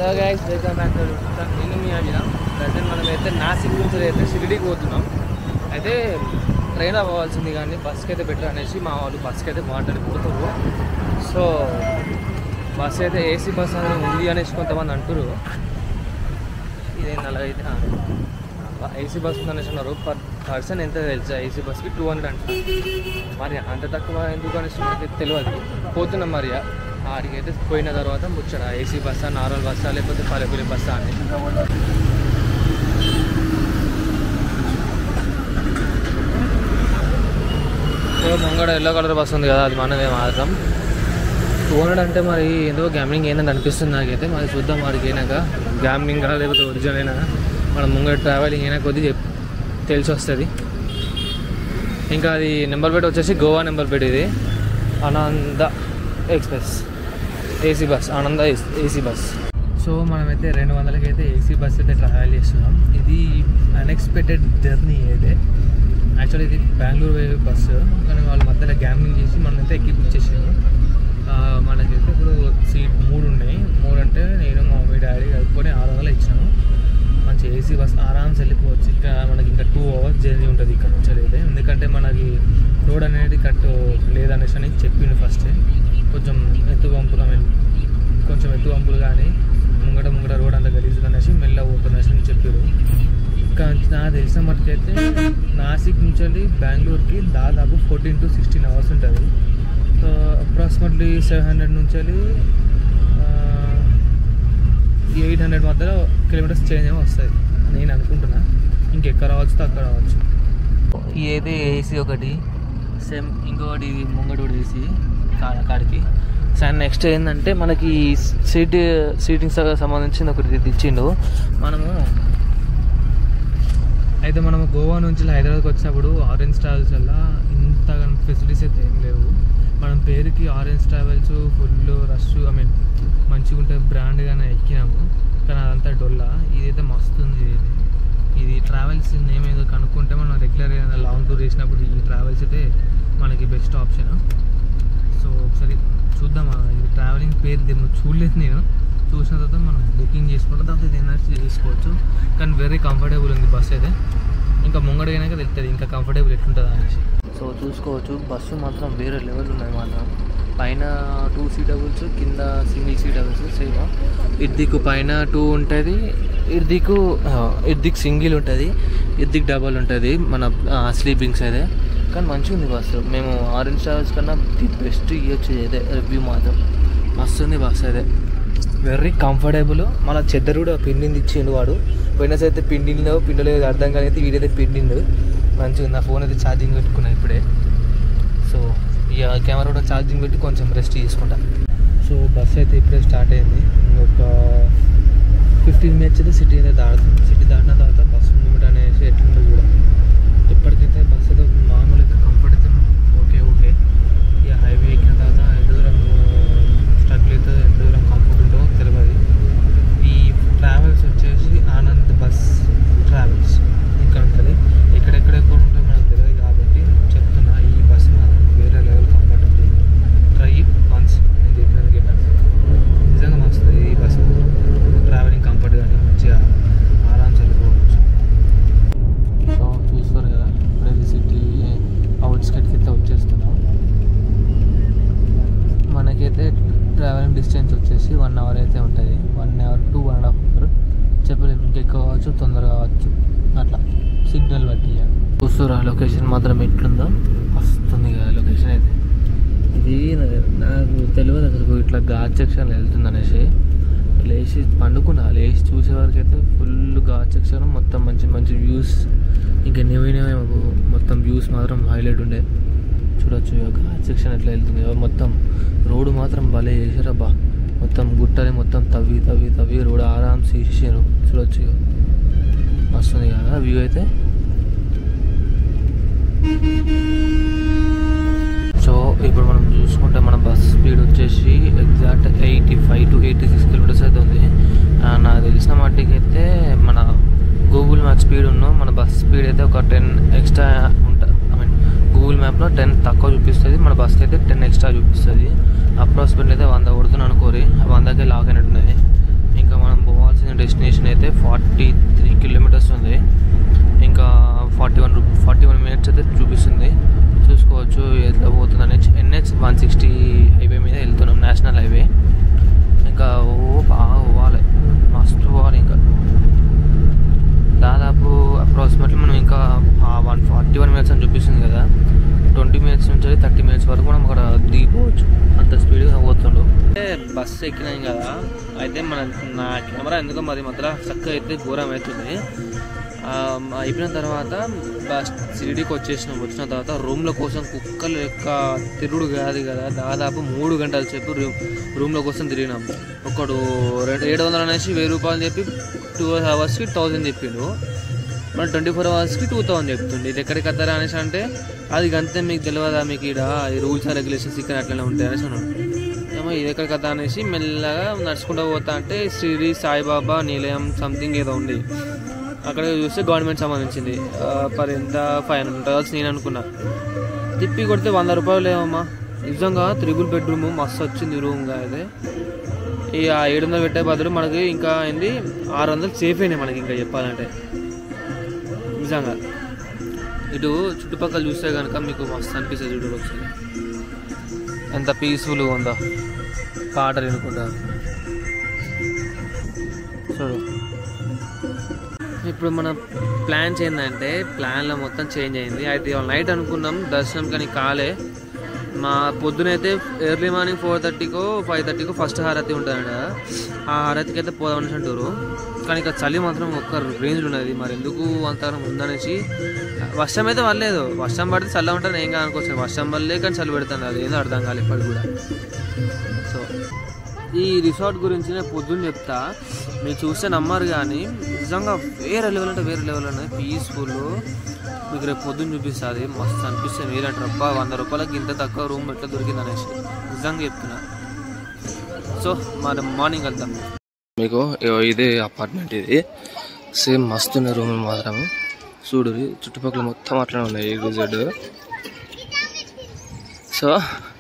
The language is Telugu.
So guys welcome back to నేను మీ అడిగిన ప్రజెంట్ మనం అయితే నాసిక్ నుంచి అయితే షిరిడీకి పోతున్నాం అయితే ట్రైన్ అవ్వాల్సింది కానీ బస్కి అయితే బెటర్ అనేసి మా వాళ్ళు బస్కి అయితే మాట్లాడిపోతారు సో బస్ అయితే ఏసీ బస్ అనేది ఉంది అనేసి కొంతమంది అంటారు ఇదేంటి అలాగైతే ఏసీ బస్ ఉంది అనేసి అన్నారు పర్ పర్సన్ ఎంత తెలుసా ఏసీ బస్కి టూ హండ్రెడ్ అంటారు మరి అంత తక్కువ ఎందుకు అనేసి మనకి తెలియదు పోతున్నాం మరి ఆడికి అయితే పోయిన తర్వాత ముచ్చట ఏసీ బస్సా నార్మల్ బస్సా లేకపోతే పల్లెపల్లి బస్సా అని సో ముంగడ ఎల్లో కలర్ బస్ ఉంది కదా అది మనదే మాత్రం టూ హండ్రెడ్ అంటే మరి ఏదో గ్యామ్లింగ్ ఏంటంటే అనిపిస్తుంది నాకైతే మరి చూద్దాం వాడికి అయినాక గ్యామ్లింగ్ లేకపోతే ఒరిజినల్ అయినా మన ముంగడ ట్రావెలింగ్ అయినా కొద్దిగా చెప్- తెలిసి వస్తుంది ఇంకా అది నెంబర్ ప్లేట్ వచ్చేసి గోవా నెంబర్ ప్లేట్ ఇది Ananda express AC bus Ananda AC bus so మనమైతే రెండు వందలకి అయితే ఏసీ బస్ అయితే ట్రావెల్ చేస్తున్నాం ఇది అన్ఎక్స్పెక్టెడ్ జర్నీ అయితే యాక్చువల్లీ ఇది బెంగళూరు వే బస్సు కానీ వాళ్ళ మధ్యలో గ్యామ్లింగ్ చేసి మనమైతే ఎక్కి బుక్ చేసారు మనకైతే ఇప్పుడు సీట్ మూడు ఉన్నాయి మూడు అంటే నేను మా మమ్మీ డాడీ కలుపుకొని ఆరు వందలు ఇచ్చాను మంచి ఏసీ బస్ ఆరామ్స్ వెళ్ళిపోవచ్చు ఇంకా మనకి ఇంకా టూ అవర్స్ జర్నీ ఉంటుంది ఇక్కడ నుంచి అయితే ఎందుకంటే మనకి రోడ్ అనేది కట్ లేదనేసి అని చెప్పిండు ఫస్ట్ కొంచెం ఎత్తు పంపులు ఐ మీన్ కొంచెం ఎత్తు పంపులు కానీ ముంగట ముంగట రోడ్ అంతా గలీజుగా అనేసి మెల్ల పోతున్నసి అని చెప్పారు ఇంకా నాకు తెలిసిన మటుకైతే నాసిక్ నుంచి వెళ్ళి బెంగళూరుకి దాదాపు ఫోర్టీన్ టు సిక్స్టీన్ అవర్స్ ఉంటుంది అప్రాక్సిమేట్లీ సెవెన్ హండ్రెడ్ నుంచి వెళ్ళి ఎయిట్ హండ్రెడ్ మధ్యలో కిలోమీటర్స్ చేంజ్ ఏమో వస్తుంది నేను అనుకుంటున్నా ఇంకెక్కడ రావచ్చు తక్కువ రావచ్చు ఇదైతే ఏసీ ఒకటి సేమ్ ఇంకొకటి ఇది ముంగడు కూడా ఏసీ కాడికి సార్ నెక్స్ట్ ఏంటంటే మనకి సీట్ సీటింగ్ సంబంధించింది ఒకటి ఇది ఇచ్చిండు మనము అయితే మనము గోవా నుంచి హైదరాబాద్కి వచ్చినప్పుడు ఆరెంజ్ ట్రావెల్స్ వల్ల ఇంత ఫెసిలిటీస్ అయితే ఏం లేవు మనం పేరుకి Orange Travels full rush I mean మంచిగా ఉంటుంది బ్రాండ్గానే ఎక్కినాము కానీ అదంతా డొల్లా ఇదైతే మస్తు ఉంది ఇది ఇది ట్రావెల్స్ నేమ్ ఏదో కనుక్కుంటే మనం రెగ్యులర్ ఏదైనా లాంగ్ టూర్ చేసినప్పుడు ఈ ట్రావెల్స్ అయితే మనకి బెస్ట్ ఆప్షన్ సో ఒకసారి చూద్దాం ఆ ఇది ట్రావెలింగ్ పేరు దేమో చూడలేదు నేను చూసిన తర్వాత మనం బుకింగ్ చేసుకుంటాం తర్వాత ఇది ఏదైనా చేసుకోవచ్చు కానీ వెరీ కంఫర్టబుల్ ఉంది బస్ అయితే ఇంకా ముంగడైనాక తెలుస్తుంది ఇంకా కంఫర్టబుల్ ఎట్లుంటుంది అనేసి సో చూసుకోవచ్చు బస్సు మాత్రం వేరే లెవెల్ ఉన్నది మాత్రం పైన టూ సీటబుల్స్ కింద సింగిల్ సీటబుల్స్ సేమ్ ఇర్దికు పైన టూ ఉంటుంది ఇర్దికు ఇర్దిక్ సింగిల్ ఉంటుంది ఇర్దిక్ డబల్ ఉంటుంది మన స్లీపింగ్స్ అయితే కానీ మంచిగా ఉంది బస్సు మేము ఆరెంజ్ ట్రావెల్స్ కన్నా ది బెస్ట్ ఇవ్వచ్చు అయితే రివ్యూ మాత్రం మస్తు ఉంది బస్సు అయితే వెరీ కంఫర్టబుల్ మన చెద్దరు కూడా పిండింది ఇచ్చిండు వాడు పోయినసారి అయితే పిండిండో పిండలేదు అర్థం కానీ అయితే వీడైతే పిండిండు మంచిగా ఉంది నా ఫోన్ అయితే ఛార్జింగ్ పెట్టుకున్నా ఇప్పుడే సో ఇక కెమెరా కూడా ఛార్జింగ్ పెట్టి కొంచెం రెస్ట్ తీసుకుంటా సో బస్ అయితే ఇప్పుడే స్టార్ట్ అయింది ఒక ఫిఫ్టీన్ మినిట్స్ అయితే సిటీ అయితే దాడుతుంది సిటీ దాటిన తర్వాత బస్ మూమెంట్ అనేసి ఎట్లుందో కూడా ఇప్పటికైతే బస్ అయితే మామూలు అయితే కంఫర్ట్ అయితే ఓకే ఓకే ఇక హైవే ఎక్కిన తర్వాత ఎంత దూరం స్ట్రగుల్ అవుతుందో ఎంత దూరం కంఫర్ట్ ఉంటుందో తెలియదు ఈ ట్రావెల్స్ వచ్చేసి ఆనంద్ బస్ ట్రావెల్స్ ఇక్కడ ఉంటుంది ఎక్కడెక్కడ ఎక్కువ ఉంటుందో మనకు తెలియదు కాబట్టి చెప్తున్నా ఈ బస్ మాత్రం వేరే లెవెల్ కంఫర్ట్ ఉంది ట్రై ఇట్ వన్స్ నేను చెప్పినందుకు నిజంగా మస్తుంది ఈ బస్ ట్రావెలింగ్ కంఫర్ట్ కానీ మంచిగా ఆరామ్స్ వెళ్ళిపోవచ్చు సో చూస్తారు కదా ఇప్పుడే సిటీ అవుట్స్కట్కి అయితే వచ్చేస్తున్నాం మనకైతే ట్రావెలింగ్ డిస్టెన్స్ వచ్చేసి వన్ అవర్ అయితే ఉంటుంది one hour to one and half hour చెప్పలేము ఇంకెక్కువ కావచ్చు తొందరగా కావచ్చు అట్లా సిగ్నల్ బట్టి ఇక. చూస్తురా లొకేషన్ మాత్రం ఎట్లుందో వస్తుంది కదా లొకేషన్ అయితే ఇది నా- నాకు తెలియదు అసలు ఇట్లా ఘాట్ సెక్షన్లో వెళ్తుంది అనేసి లేచి పండుకున్నా లేచి చూసే వరకు అయితే ఫుల్ ఘాట్ సెక్షన్ మొత్తం మంచి మంచి వ్యూస్ ఇంకా నేవైనవే మాకు మొత్తం వ్యూస్ మాత్రం హైలైట్ ఉండే చూడొచ్చు ఇక ఘాట్ సెక్షన్ ఎట్లా వెళ్తుంది ఇక మొత్తం రోడ్డు మాత్రం భలే చేశారు అబ్బా మొత్తం గుట్టని మొత్తం తవ్వి తవ్వి తవ్వి రోడ్ ఆరామ్స్ చేసేసారు చూడొచ్చు ఇక వస్తుంది కదా వ్యూ అయితే సో ఇప్పుడు మనం చూసుకుంటే మన బస్ స్పీడ్ వచ్చేసి exact eighty five to eighty six kilometres అయితే ఉంది ఆ, నాకు తెలిసిన మట్టికి అయితే మన గూగుల్ మ్యాప్ స్పీడ్ ఉన్న మన బస్ స్పీడ్ అయితే ఒక టెన్ ఎక్స్ట్రా ఉంటుంది ఐ మీన్ గూగుల్ మ్యాప్లో టెన్ తక్కువ చూపిస్తుంది మన బస్కి అయితే టెన్ ఎక్స్ట్రా చూపిస్తుంది అప్రాక్సిమేట్లీ అయితే వంద కొడుతుంది అనుకోరి వందకే లాక్ అయినట్టున్నది ఇంకా మనం ఫార్టీ త్రీ కిలోమీటర్స్ ఉంది ఇంకా forty one forty one minutes అయితే చూపిస్తుంది చూసుకోవచ్చు ఎట్లా పోతుందని ఎన్హెచ్ వన్ సిక్స్టీ హైవే మీద వెళ్తున్నాం నేషనల్ హైవే ఇంకా ఓ బాగా పోవాలి మస్తు పోవాలి ఇంకా దాదాపు అప్రాక్సిమేట్లీ మనం ఇంకా వన్ ఫార్టీ వన్ మినిట్స్ అని చూపిస్తుంది కదా ట్వంటీ మినిట్స్ నుంచి థర్టీ మినిట్స్ వరకు మనం అక్కడ దిగిపోవచ్చు అంత స్పీడ్గా పోతుండు అంటే బస్సు ఎక్కినాం కదా అయితే మన నా కెమెరా ఎందుకో మరి మధ్యలో చక్కగా అయితే ఘోరం అవుతుంది ఆ, అయిపోయిన తర్వాత బస్ సిరిడీకి వచ్చేసినాం వచ్చిన తర్వాత రూమ్ల కోసం కుక్కలు లెక్క తిరుగుడు కాదు కదా దాదాపు మూడు గంటల సేపు రూమ్ రూమ్ల కోసం తిరిగినాం ఒకడు రెండు ఏడు వందలు అనేసి వెయ్యి రూపాయలు చెప్పి టూ అవర్స్కి థౌజండ్ చెప్పిండు మన ట్వంటీ ఫోర్ అవర్స్కి టూ థౌసండ్ చెప్తుంది ఇది ఎక్కడికి వస్తారా అనేసి అంటే అది అంతే మీకు తెలియదా మీకు ఇక్కడ ఈ రూల్స్ అండ్ రెగ్యులేషన్స్ ఇక్కడ అట్లనే ఉంటాయి అనేసి అన్నాడు ఏమో ఇది ఎక్కడికి వస్తా అనేసి మెల్లగా నడుచుకుంటూ పోతా అంటే శ్రీ సాయిబాబా నిలయం సంథింగ్ ఏదో ఉంది అక్కడ చూస్తే గవర్నమెంట్ సంబంధించింది ఆ, పర్ ఎంత ఫైవ్ హండ్రెడ్ ఉంటుంది నేను అనుకున్నా తిప్పి కొడితే వంద రూపాయలు లేవమ్మా నిజంగా త్రిబుల్ బెడ్రూమ్ మస్తు వచ్చింది రూమ్గా అయితే ఈ ఆ ఏడు వందలు పెట్టే బదులు మనకి ఇంకా ఏంది ఆరు వందలు సేఫ్ అయినాయి మనకి ఇంకా చెప్పాలంటే నిజంగా ఇటు చుట్టుపక్కల చూస్తే కనుక మీకు మస్తు అనిపిస్తుంది చూడు ఒకసారి ఎంత పీస్ఫుల్గా ఉందో పాటలు వినుకుంటా చూడు ఇప్పుడు మన ప్లాన్స్ ఏంటంటే ప్లాన్లో మొత్తం చేంజ్ అయింది అయితే ఇవాళ నైట్ అనుకున్నాం దర్శనం కానీ కాలే మా పొద్దునైతే ఎర్లీ మార్నింగ్ ఫోర్ థర్టీకో ఫైవ్ థర్టీకో ఫస్ట్ హారతి ఉంటుందంట ఆ హారతికి అయితే పోదామని అంటారు కానీ ఇక చలి మాత్రం ఒక్క రేంజ్ ఉన్నది మరి ఎందుకు అంత ఉందనేసి వర్షం అయితే పడలేదు వర్షం పడితే చల్ల ఉంటుంది ఏం కాదు అనుకోవచ్చు వర్షం పడలే కానీ చలి పెడుతుంది అది ఏందో అర్థం కాలేదు ఇప్పటికి కూడా సో ఈ రిసార్ట్ గురించి నేను పొద్దున్న చెప్తా మీరు చూస్తే నమ్మరు కానీ నిజంగా వేరే లెవెల్ అంటే వేరే లెవెల్ అనేది పీస్ఫుల్ మీకు రేపు పొద్దున్న చూపిస్తుంది మస్తు అనిపిస్తుంది మీరంటారు అబ్బా వంద రూపాయలకి ఇంత తక్కువ రూమ్ ఎట్లా దొరికింది అనేసి నిజంగా చెప్తున్నా సో మరి మార్నింగ్ వెళ్తాం మీకు ఇగో ఇదే అపార్ట్మెంట్ ఇది సేమ్ మస్తున్న రూమ్ మాత్రం చూడు చుట్టుపక్కల మొత్తం అట్లనే ఉన్నాయి ఏ జెడ్ సో